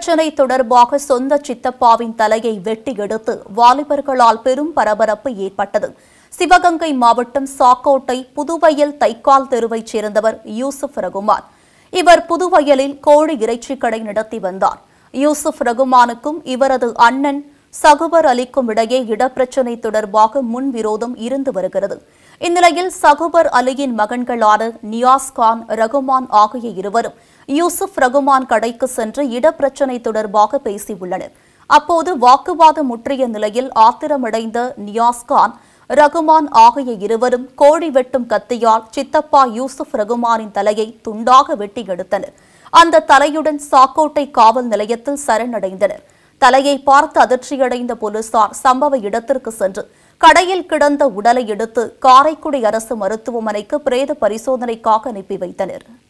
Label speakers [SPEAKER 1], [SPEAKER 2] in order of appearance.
[SPEAKER 1] இடப்பிரச்சினை தொடர்பாக சொந்த சித்தப்பாவின் தலையை வெட்டி எடுத்து வாலிபர்களால் பெரும் பரபரப்பு ஏற்பட்டது சிவகங்கை மாவட்டம் சாக்கோட்டை புதுவயல் தைக்கால் தெருவைச் சேர்ந்தவர் யூசுப் ரகுமான் இவர் புதுவயலில் கோழி இறைச்சி கடை நடத்தி வந்தார் யூசுப் ரகுமானுக்கும் இவரது அண்ணன் சகுபர் அலிக்கும் இடையே இடப்பிரச்சினை தொடர்பாக முன்விரோதம் இருந்து வருகிறது இந்நிலையில் சகுபர் அலியின் மகன்களான நியாஸ் கான் ரகுமான் ஆகிய இருவரும் யூசுப் ரகுமான் கடைக்கு சென்று இடப்பிரச்சினை தொடர்பாக பேசியுள்ளனர் அப்போது வாக்குவாதம் முற்றிய நிலையில் ஆத்திரமடைந்த நியாஸ் கான் ரகுமான் ஆகிய இருவரும் கோழி வெட்டும் கத்தியால் சித்தப்பா யூசுப் ரகுமானின் தலையை துண்டாக வெட்டி எடுத்தனர் அந்த தலையுடன் சாக்கோட்டை காவல் நிலையத்தில் சரணடைந்தனர் தலையை பார்த்து அதிர்ச்சியடைந்த போலீசார் சம்பவ இடத்திற்கு சென்று கடையில் கிடந்த உடலை எடுத்து காரைக்குடி அரசு மருத்துவமனைக்கு பிரேத பரிசோதனைக்காக அனுப்பி வைத்தனர்